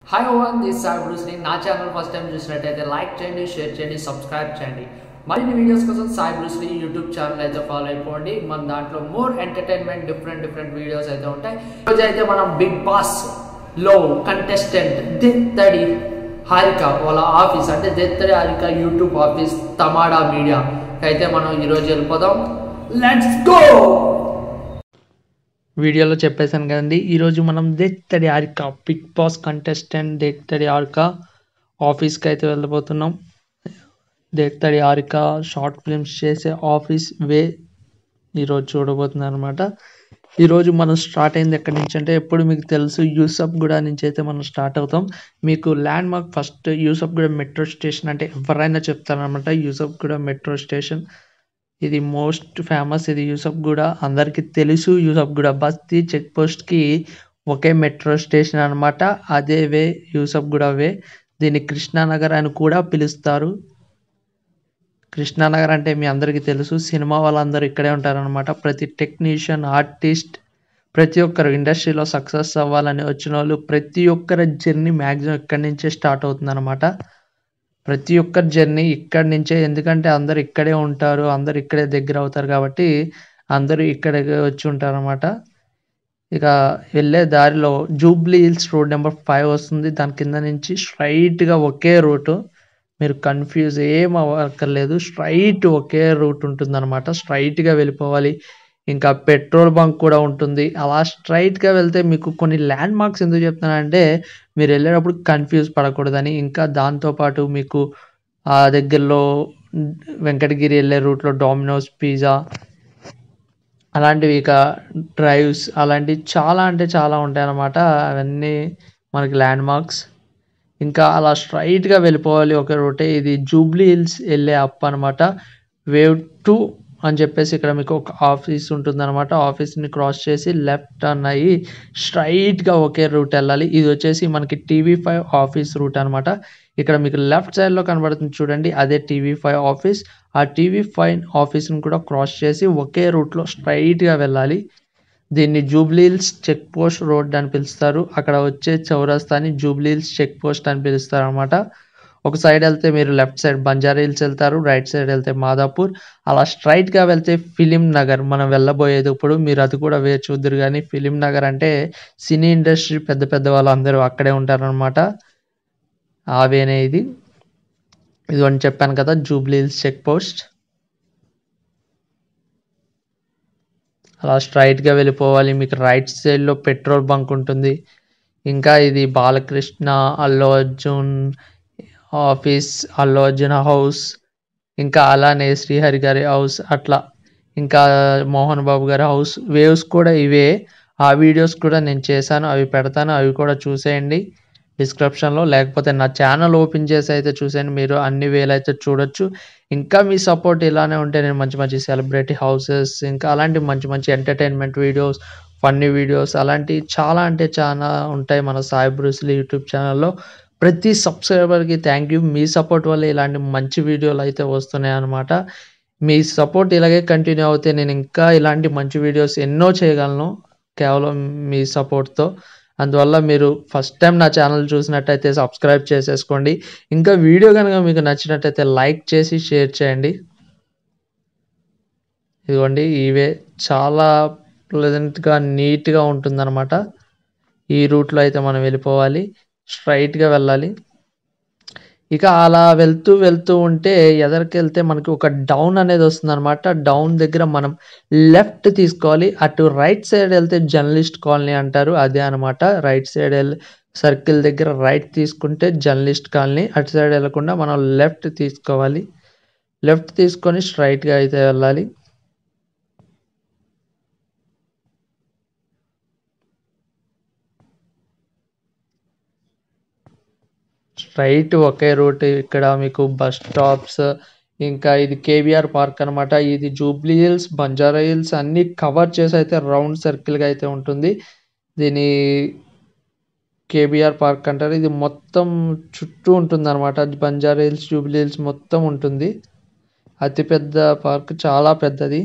hi ఓవన్ this sir బ్రూస్ని నా ఛానల్ ఫస్ట్ టైం చూసినట్టయితే లైక్ చేయండి షేర్ చేయండి సబ్స్క్రైబ్ చేయండి మరిన్ని వీడియోస్ కోసం సాయి బ్రూస్ని యూట్యూబ్ ఛానల్ అయితే ఫాలో అయిపోండి మన దాంట్లో more entertainment different different videos అయితే ఉంటాయి ఈరోజు అయితే మనం బిగ్ బాస్ లో కంటెస్టెంట్ దిత్తడి హారిక వాళ్ళ ఆఫీస్ అంటే Dethadi Harika YouTube office Tamada media అయితే మనం ఈరోజు వెళ్ళిపోదాం లెట్స్ గో వీడియోలో చెప్పేశాను కదండి ఈరోజు మనం Dethadi Harika Bigg Boss contestant Dethadi Harika ఆఫీస్కి అయితే వెళ్ళబోతున్నాం దెత్తడి ఆరిక షార్ట్ ఫిల్మ్స్ చేసే ఆఫీస్ వే ఈరోజు చూడబోతున్నాం అనమాట ఈరోజు మనం స్టార్ట్ అయింది ఎక్కడి నుంచి అంటే ఎప్పుడు మీకు తెలుసు యూసఫ్ గూడ నుంచి అయితే మనం స్టార్ట్ అవుతాం మీకు land mark first Yusuf Yousufguda metro station అంటే ఎవరైనా చెప్తారనమాట యూసఫ్ గూడ మెట్రో స్టేషన్ ఇది మోస్ట్ ఫేమస్ ఇది యూసఫ్ గూడ అందరికీ తెలుసు యూసఫ్ గూడ బస్తీ చెక్ పోస్ట్కి ఒకే మెట్రో స్టేషన్ అనమాట అదే వే యూసఫ్ గూడ వే దీన్ని కృష్ణానగర్ అని కూడా పిలుస్తారు కృష్ణానగర్ అంటే మీ అందరికీ తెలుసు సినిమా వాళ్ళందరూ ఇక్కడే ఉంటారనమాట ప్రతి టెక్నీషియన్ ఆర్టిస్ట్ ప్రతి ఒక్కరు ఇండస్ట్రీలో సక్సెస్ అవ్వాలని వచ్చిన వాళ్ళు ప్రతి ఒక్కరి జర్నీ మ్యాక్సిమం ఇక్కడి నుంచే స్టార్ట్ అవుతుందన్నమాట ప్రతి ఒక్కరి జర్నీ ఇక్కడి నుంచే ఎందుకంటే అందరు ఇక్కడే ఉంటారు అందరు ఇక్కడే దగ్గర అవుతారు కాబట్టి అందరూ ఇక్కడే వచ్చి ఉంటారు అనమాట ఇక వెళ్ళే దారిలో Jubilee Hills road number five వస్తుంది దాని కింద నుంచి స్ట్రైట్గా ఒకే రూటు మీరు కన్ఫ్యూజ్ ఏం అవ్వక్కర్లేదు స్ట్రైట్ ఒకే రూట్ ఉంటుంది అనమాట స్ట్రైట్గా వెళ్ళిపోవాలి ఇంకా పెట్రోల్ బంక్ కూడా ఉంటుంది అలా స్ట్రైట్గా వెళ్తే మీకు కొన్ని ల్యాండ్ మార్క్స్ ఎందుకు చెప్తున్నానంటే మీరు వెళ్ళేటప్పుడు కన్ఫ్యూజ్ పడకూడదని ఇంకా దాంతోపాటు మీకు ఆ దగ్గరలో వెంకటగిరి వెళ్ళే రూట్లో డామినోస్ పిజ్జా అలాంటివి ఇక డ్రైవ్స్ అలాంటివి చాలా అంటే చాలా ఉంటాయి అన్నమాట అవన్నీ మనకి ల్యాండ్ మార్క్స్ ఇంకా అలా స్ట్రైట్గా వెళ్ళిపోవాలి ఒక రూటే ఇది జూబ్లీ హిల్స్ వెళ్ళే అప్ అనమాట వేవ్ టూ అని చెప్పేసి ఇక్కడ మీకు ఒక ఆఫీస్ ఉంటుందన్నమాట ఆఫీస్ని క్రాస్ చేసి లెఫ్ట్ టర్న్ అయ్యి స్ట్రైట్గా ఒకే రూట్ వెళ్ళాలి ఇది వచ్చేసి మనకి టీవీ ఫైవ్ ఆఫీస్ రూట్ అనమాట ఇక్కడ మీకు లెఫ్ట్ సైడ్లో కనబడుతుంది చూడండి అదే టీవీ ఫైవ్ ఆఫీస్ ఆ టీవీ ఫైవ్ ఆఫీస్ని కూడా క్రాస్ చేసి ఒకే రూట్లో స్ట్రైట్గా వెళ్ళాలి దీన్ని జూబ్లీహిల్స్ చెక్ పోస్ట్ రోడ్ అని పిలుస్తారు అక్కడ వచ్చే చౌరస్తాని జూబ్లీహిల్స్ చెక్ పోస్ట్ అని పిలుస్తారు అనమాట ఒక సైడ్ వెళ్తే మీరు లెఫ్ట్ సైడ్ బంజారా హిల్స్ వెళ్తారు రైట్ సైడ్ వెళ్తే మాదాపూర్ అలా స్ట్రైట్గా వెళ్తే ఫిలిం నగర్ మనం వెళ్ళబోయేది ఇప్పుడు మీరు అది కూడా వే చూద్దరు కానీ ఫిలిం నగర్ అంటే సినీ ఇండస్ట్రీ పెద్ద పెద్ద వాళ్ళు అందరూ అక్కడే ఉంటారనమాట ఆవేనే ఇది ఇది అని చెప్పాను కదా జూబ్లీ హిల్స్ చెక్ పోస్ట్ అలా స్ట్రైట్గా వెళ్ళిపోవాలి మీకు రైట్ సైడ్లో పెట్రోల్ బంక్ ఉంటుంది ఇంకా ఇది బాలకృష్ణ అల్లు అర్జున్ ఆఫీస్ అల్లు అర్జున్ హౌస్ ఇంకా అలానే శ్రీహరి గారి హౌస్ అట్లా ఇంకా మోహన్ బాబు గారి హౌస్ వేవ్స్ కూడా ఇవే ఆ వీడియోస్ కూడా నేను చేశాను అవి పెడతాను అవి కూడా చూసేయండి డిస్క్రిప్షన్లో లేకపోతే నా ఛానల్ ఓపెన్ చేసి అయితే చూసేయండి మీరు అన్ని వేలైతే చూడొచ్చు ఇంకా మీ సపోర్ట్ ఇలానే ఉంటే నేను మంచి మంచి సెలబ్రిటీ హౌసెస్ ఇంకా అలాంటి మంచి మంచి ఎంటర్టైన్మెంట్ వీడియోస్ ఫన్నీ వీడియోస్ అలాంటి చాలా అంటే చాలా ఉంటాయి మన సాయి బ్రూస్లీ యూట్యూబ్ ఛానల్లో ప్రతి సబ్స్క్రైబర్కి థ్యాంక్ యూ మీ సపోర్ట్ వల్ల ఇలాంటి మంచి వీడియోలు అయితే వస్తున్నాయి అనమాట మీ సపోర్ట్ ఇలాగే కంటిన్యూ అవుతే నేను ఇంకా ఇలాంటి మంచి వీడియోస్ ఎన్నో చేయగలను కేవలం మీ సపోర్ట్తో అందువల్ల మీరు ఫస్ట్ టైం నా ఛానల్ చూసినట్టయితే సబ్స్క్రైబ్ చేసేసుకోండి ఇంకా వీడియో కనుక మీకు నచ్చినట్టయితే లైక్ చేసి షేర్ చేయండి ఇదిగోండి ఇవే చాలా ప్లెజెంట్గా నీట్గా ఉంటుందన్నమాట ఈ రూట్లో అయితే మనం వెళ్ళిపోవాలి స్ట్రైట్గా వెళ్ళాలి ఇక అలా వెళ్తూ వెళ్తూ ఉంటే ఎదరికి వెళ్తే మనకి ఒక డౌన్ అనేది వస్తుంది అనమాట డౌన్ దగ్గర మనం లెఫ్ట్ తీసుకోవాలి అటు రైట్ సైడ్ వెళ్తే జర్నలిస్ట్ కాలనీ అంటారు అదే అనమాట రైట్ సైడ్ వెళ్ళి సర్కిల్ దగ్గర రైట్ తీసుకుంటే జర్నలిస్ట్ కాలనీ అటు సైడ్ వెళ్ళకుండా మనం లెఫ్ట్ తీసుకోవాలి లెఫ్ట్ తీసుకొని స్ట్రైట్గా అయితే వెళ్ళాలి స్ట్రైట్ ఒకే రూట్ ఇక్కడ మీకు బస్ స్టాప్స్ ఇంకా ఇది కేబిఆర్ పార్క్ అనమాట ఇది జూబ్లీ హిల్స్ బంజారా హిల్స్ అన్ని కవర్ చేసి అయితే రౌండ్ సర్కిల్గా అయితే ఉంటుంది దీని కేబిఆర్ పార్క్ అంటారు ఇది మొత్తం చుట్టూ ఉంటుంది అనమాట బంజారా హిల్స్ జూబ్లీ హిల్స్ మొత్తం ఉంటుంది అతిపెద్ద పార్క్ చాలా పెద్దది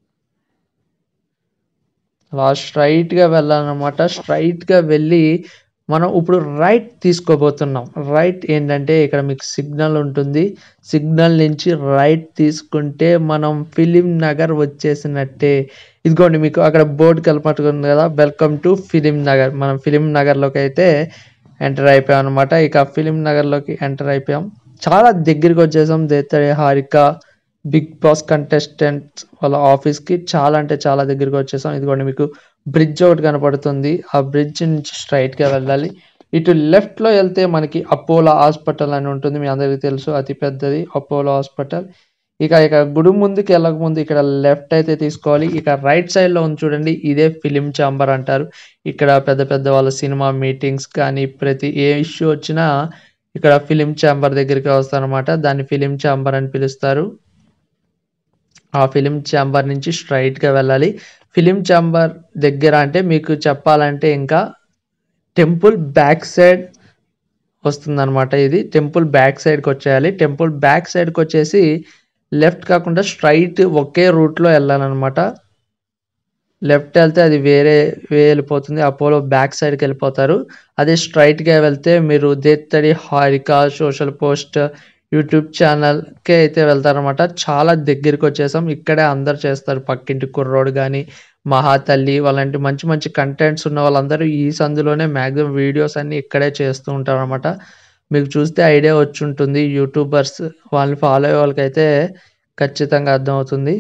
అలా స్ట్రైట్గా వెళ్ళాలన్నమాట స్ట్రైట్గా వెళ్ళి మనం ఇప్పుడు రైట్ తీసుకోబోతున్నాం రైట్ ఏంటంటే ఇక్కడ మీకు సిగ్నల్ ఉంటుంది సిగ్నల్ నుంచి రైట్ తీసుకుంటే మనం ఫిలిం నగర్ వచ్చేసినట్టే ఇదిగోండి మీకు అక్కడ బోర్డు కలపట్టుకుంది కదా వెల్కమ్ టు ఫిలిం నగర్ మనం ఫిలిం నగర్లోకి అయితే ఎంటర్ అయిపోయాం అనమాట ఇక ఫిలిం నగర్లోకి ఎంటర్ అయిపోయాం చాలా దగ్గరికి వచ్చేసాం Dethadi Harika Bigg Boss contestants వాళ్ళ ఆఫీస్కి చాలా అంటే చాలా దగ్గరికి వచ్చేసాం ఇదిగోండి మీకు బ్రిడ్జ్ ఒకటి కనపడుతుంది ఆ బ్రిడ్జ్ నుంచి స్ట్రైట్గా వెళ్ళాలి ఇటు లెఫ్ట్లో వెళ్తే మనకి అపోలో హాస్పిటల్ అని ఉంటుంది మీ అందరికీ తెలుసు అతి పెద్దది అపోలో హాస్పిటల్ ఇక ఇక గుడి ముందుకు వెళ్ళక ముందు ఇక్కడ లెఫ్ట్ అయితే తీసుకోవాలి ఇక రైట్ సైడ్లో ఉంది చూడండి ఇదే ఫిలిం ఛాంబర్ అంటారు ఇక్కడ పెద్ద పెద్ద వాళ్ళ సినిమా మీటింగ్స్ కానీ ప్రతి ఏ ఇష్యూ వచ్చినా ఇక్కడ ఫిలిం ఛాంబర్ దగ్గరికి వస్తారనమాట దాన్ని ఫిలిం ఛాంబర్ అని పిలుస్తారు ఆ ఫిలిం ఛాంబర్ నుంచి స్ట్రైట్గా వెళ్ళాలి ఫిలిం ఛాంబర్ దగ్గర అంటే మీకు చెప్పాలంటే ఇంకా టెంపుల్ బ్యాక్ సైడ్ వస్తుందన్నమాట ఇది టెంపుల్ బ్యాక్ సైడ్కి వచ్చేయాలి టెంపుల్ బ్యాక్ సైడ్కి వచ్చేసి లెఫ్ట్ కాకుండా స్ట్రైట్ ఒకే రూట్లో వెళ్ళాలన్నమాట లెఫ్ట్ వెళ్తే అది వేరే వే వెళ్ళిపోతుంది అపోలో బ్యాక్ సైడ్కి వెళ్ళిపోతారు అదే స్ట్రైట్గా వెళ్తే మీరు Dethadi Harika social post YouTube ఛానల్కే అయితే వెళ్తారనమాట చాలా దగ్గరికి వచ్చేసాం ఇక్కడే అందరు చేస్తారు పక్కింటి కుర్రోడు కానీ మహాతల్లి వాళ్ళంటి మంచి మంచి కంటెంట్స్ ఉన్న వాళ్ళందరూ ఈ సందులోనే మ్యాక్సిమం వీడియోస్ అన్ని ఇక్కడే చేస్తూ ఉంటారు అనమాట మీకు చూస్తే ఐడియా వచ్చి ఉంటుంది యూట్యూబర్స్ వాళ్ళని ఫాలో అయ్యే వాళ్ళకైతే ఖచ్చితంగా అర్థమవుతుంది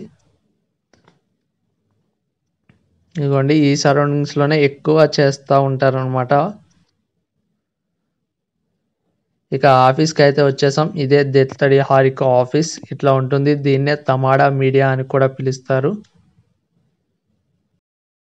ఇదిగోండి ఈ సరౌండింగ్స్లోనే ఎక్కువ చేస్తూ ఉంటారనమాట ఇక ఆఫీస్కి అయితే వచ్చేసాం ఇదే దెత్తడి హారిక ఆఫీస్ ఇట్లా ఉంటుంది దీన్నే తమాడా మీడియా అని కూడా పిలుస్తారు